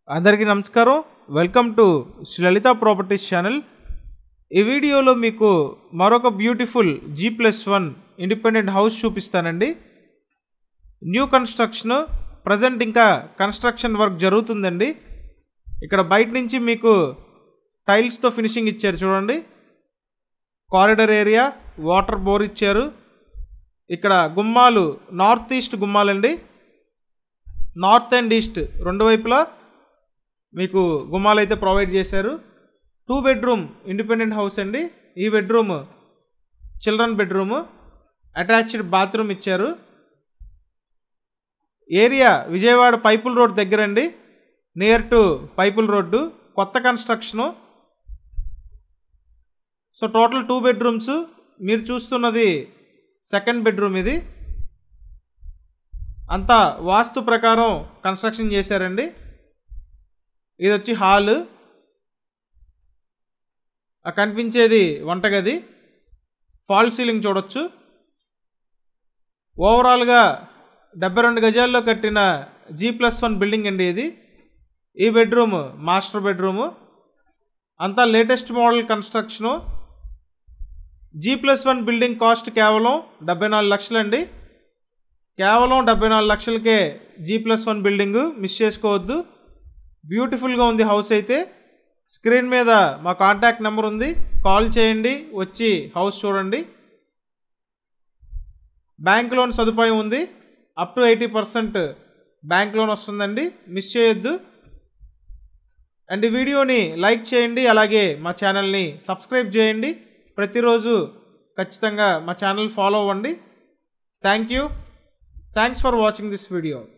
అందరికీ నమస్కారం welcome to Sri Lalitha properties channel ఈ వీడియోలో మీకు మరొక beautiful G plus one independent house చూపిస్తానండి న్యూ కన్స్ట్రక్షన్ ప్రజెంట్ ఇంకా కన్స్ట్రక్షన్ వర్క్ జరుగుతుందండి ఇక్కడ బయట నుంచి మీకు టైల్స్తో ఫినిషింగ్ ఇచ్చారు చూడండి కారిడర్ ఏరియా వాటర్ బోర్ ఇచ్చారు ఇక్కడ గుమ్మాలు నార్త్ ఈస్ట్ గుమ్మాలండి నార్త్ అండ్ ఈస్ట్ రెండు వైపులా మీకు గుమ్మాలు అయితే ప్రొవైడ్ చేశారు టూ బెడ్రూమ్ ఇండిపెండెంట్ హౌస్ అండి ఈ bedroom children bedroom attached bathroom ఇచ్చారు ఏరియా విజయవాడ పైపుల్ రోడ్ దగ్గర అండి నియర్ టు పైపుల్ రోడ్డు కొత్త construction so total two bedrooms మీరు చూస్తున్నది సెకండ్ బెడ్రూమ్ ఇది అంతా వాస్తు ప్రకారం కన్స్ట్రక్షన్ చేశారండి ఇది వచ్చి హాల్ ఆ కనిపించేది వంటగది ఫాల్ సీలింగ్ చూడొచ్చు ఓవరాల్గా డెబ్బై రెండు గజాల్లో కట్టిన జీ ప్లస్ వన్ బిల్డింగ్ అండి ఇది ఈ బెడ్రూమ్ మాస్టర్ బెడ్రూము అంతా latest model construction G plus one building cost కేవలం డెబ్బై నాలుగు లక్షలండి కేవలం డెబ్బై నాలుగు లక్షలకే G plus one building miss చేసుకోవద్దు బ్యూటిఫుల్గా ఉంది హౌస్ అయితే స్క్రీన్ మీద మా కాంటాక్ట్ నెంబర్ ఉంది కాల్ చేయండి వచ్చి హౌస్ చూడండి బ్యాంక్ లోన్ సదుపాయం ఉంది up to eighty percent bank loan వస్తుందండి మిస్ చేయొద్దు అండ్ ఈ వీడియోని లైక్ చేయండి అలాగే మా ఛానల్ని సబ్స్క్రైబ్ చేయండి ప్రతిరోజు ఖచ్చితంగా మా ఛానల్ ఫాలో అవ్వండి thank you thanks for watching this video